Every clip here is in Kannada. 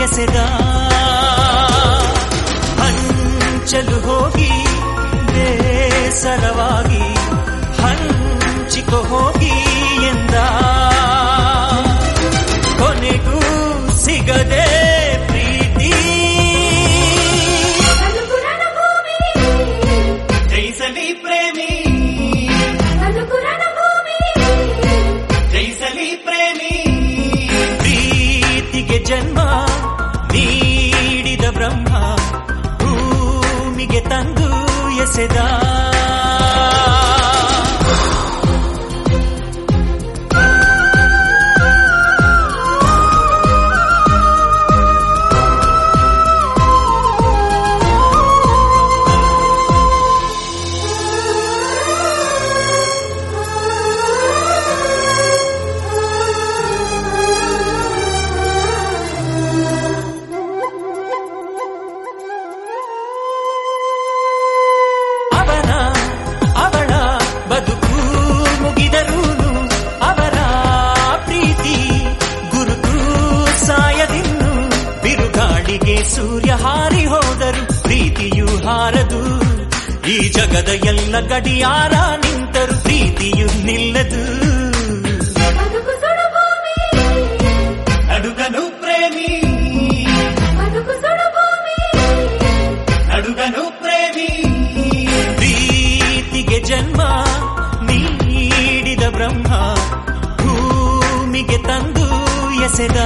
ಎಸೆದ ಹಂಚಲು ಹೋಗಿ ಬೇಸರವಾಗಿ ಹಂಚಿಕೊ ಹೋಗಿ ಎಂದ ಕೊನೆಗೂ ಸಿಗದೆ ಪ್ರೀತಿ ಅನುಕುರಣ ಭೂಮಿ ಜೈಸಲಿ ಪ್ರೇಮಿ ಅನುಕುರಣ ಭೂಮಿ ಜೈಸಲಿ ಪ್ರೇಮಿ ಪ್ರೀತಿಗೆ ಜನ್ಮ ನೀಡಿದ ಬ್ರಹ್ಮ ಭೂಮಿಗೆ ತಂದು ಎಸೆದ ಅವನ ಅವಳ ಬದುಕು ಮುಗಿದರೂನು ಅವರ ಪ್ರೀತಿ ಗುರುತು ಸಾಯದಿನ್ನು ಬಿರುಗಾಳಿಗೆ ಸೂರ್ಯ ಹಾರಿ ಹೋದರು ಪ್ರೀತಿಯು ಹಾರದು ಈ ಜಗದ ಎಲ್ಲ ಗಡಿಯಾರ ನಿಂತರು ಪ್ರೀತಿಯು ನಿಲ್ಲದು ಬದುಕು ಸುಡು ಭೂಮಿ ನಡುಗನು ಪ್ರೇಮಿ ಬದುಕು ಸುಡು ಭೂಮಿ ನಡುಗನು ಪ್ರೇಮಿ ಪ್ರೀತಿಗೆ ಜನ್ಮ ನೀಡಿದ ಬ್ರಹ್ಮ ಭೂಮಿಗೆ ತಂದು ಎಸೆದ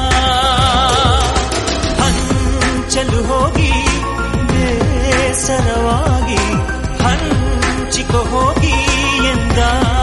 ಹಂಚಲು ಹೋಗಿ ಬೇಸರವಾಗಿ ಹಂಚಿಕೊ ಹೋಗಿ ಎಂದ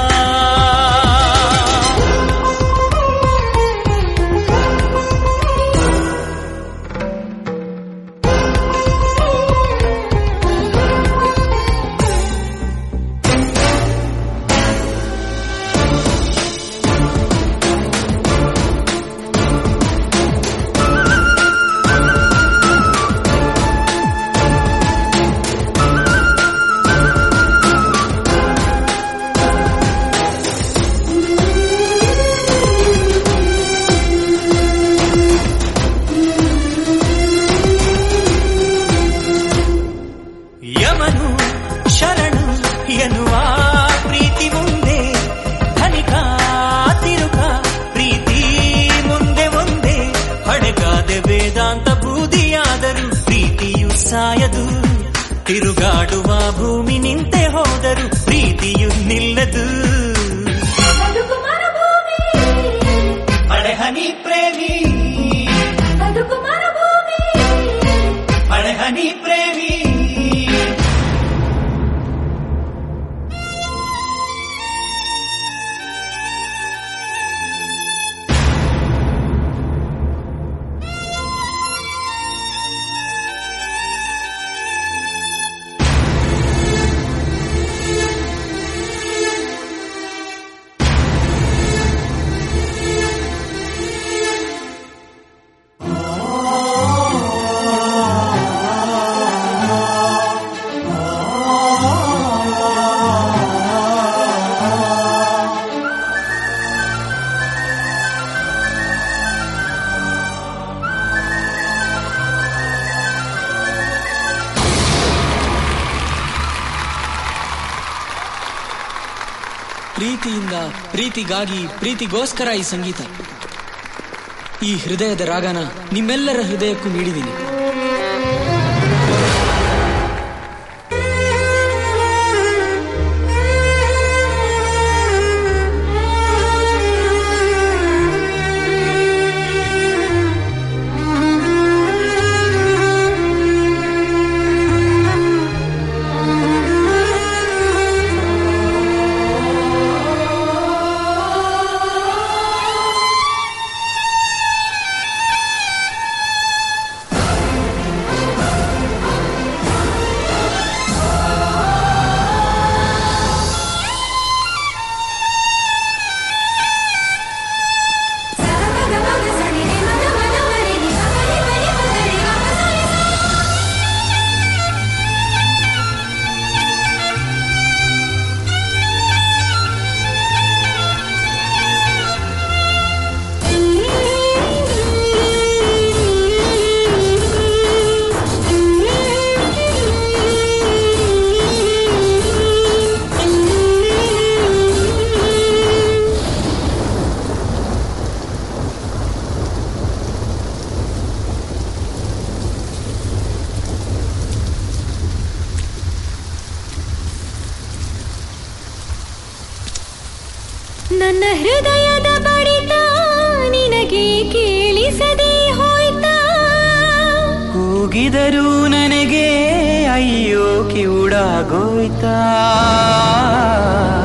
ಯಮನು ಶರಣು ಎನ್ನುವ ಪ್ರೀತಿ ಮುಂದೆ ಧನಿಕ ತಿರುಕ ಪ್ರೀತಿ ಮುಂದೆ ಒಂದೇ ಹಣೆಗಾದೆ ವೇದಾಂತ ಬೂದಿಯಾದರು ಪ್ರೀತಿಯು ಸಾಯದು ತಿರುಗಾಡುವ ಭೂಮಿ ನಿಂತೆ ಹೋದರು ಪ್ರೀತಿಯು ನಿಲ್ಲದು ಬದುಕು ಮರುಭೂಮಿ ಹನಿ ಪ್ರೇಮಿ ಬದುಕು ಮರುಭೂಮಿ ಹನಿ ಪ್ರೇಮಿ ಪ್ರೀತಿಯಿಂದ ಪ್ರೀತಿಗಾಗಿ ಪ್ರೀತಿಗೋಸ್ಕರ ಈ ಸಂಗೀತ ಈ ಹೃದಯದ ರಾಗನ ನಿಮ್ಮೆಲ್ಲರ ಹೃದಯಕ್ಕೂ ನೀಡಿದ್ದೀನಿ ಆ ನನ್ನ ಹೃದಯದ ಬಡಿತ ನಿನಗೆ ಕೇಳಿಸದೆ ಹೋಯ್ತಾ ಕೂಗಿದರೂ ನನಗೆ ಅಯ್ಯೋ ಕಿವುಡಾಗೋಯ್ತಾ